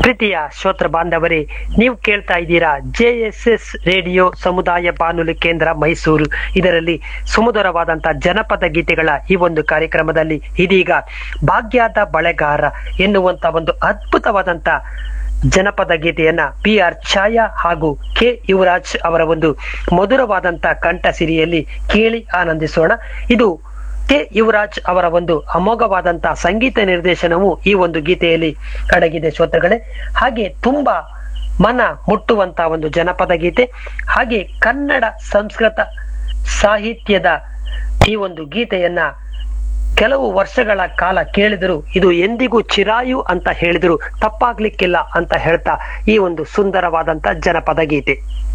ಪ್ರೀತಿಯ ಶ್ರೋತ್ರ ಬಾಂಧವರೇ ನೀವು ಕೇಳ್ತಾ ಇದ್ದೀರಾ ಜೆ ಎಸ್ ಎಸ್ ರೇಡಿಯೋ ಸಮುದಾಯ ಬಾನುಲಿ ಕೇಂದ್ರ ಮೈಸೂರು ಇದರಲ್ಲಿ ಸುಮಧುರವಾದಂತಹ ಜನಪದ ಗೀತೆಗಳ ಈ ಒಂದು ಕಾರ್ಯಕ್ರಮದಲ್ಲಿ ಇದೀಗ ಭಾಗ್ಯದ ಬಳೆಗಾರ ಎನ್ನುವಂತ ಒಂದು ಅದ್ಭುತವಾದಂತ ಜನಪದ ಗೀತೆಯನ್ನ ಪಿ ಆರ್ ಛಾಯಾ ಹಾಗೂ ಕೆ ಯುವರಾಜ್ ಅವರ ಒಂದು ಮಧುರವಾದಂತ ಕಂಠ ಸಿರಿಯಲ್ಲಿ ಕೇಳಿ ಆನಂದಿಸೋಣ ಇದು ಕೆ ಯುವರಾಜ್ ಅವರ ಒಂದು ಅಮೋಘವಾದಂತಹ ಸಂಗೀತ ನಿರ್ದೇಶನವು ಈ ಒಂದು ಗೀತೆಯಲ್ಲಿ ಅಡಗಿದೆ ಶ್ರೋತೃಗಳೇ ಹಾಗೆ ತುಂಬಾ ಮನ ಮುಟ್ಟುವಂತ ಒಂದು ಜನಪದ ಗೀತೆ ಹಾಗೆ ಕನ್ನಡ ಸಂಸ್ಕೃತ ಸಾಹಿತ್ಯದ ಈ ಒಂದು ಗೀತೆಯನ್ನ ಕೆಲವು ವರ್ಷಗಳ ಕಾಲ ಕೇಳಿದರು ಇದು ಎಂದಿಗೂ ಚಿರಾಯು ಅಂತ ಹೇಳಿದ್ರು ತಪ್ಪಾಗ್ಲಿಕ್ಕಿಲ್ಲ ಅಂತ ಹೇಳ್ತಾ ಈ ಒಂದು ಸುಂದರವಾದಂತ ಜನಪದ ಗೀತೆ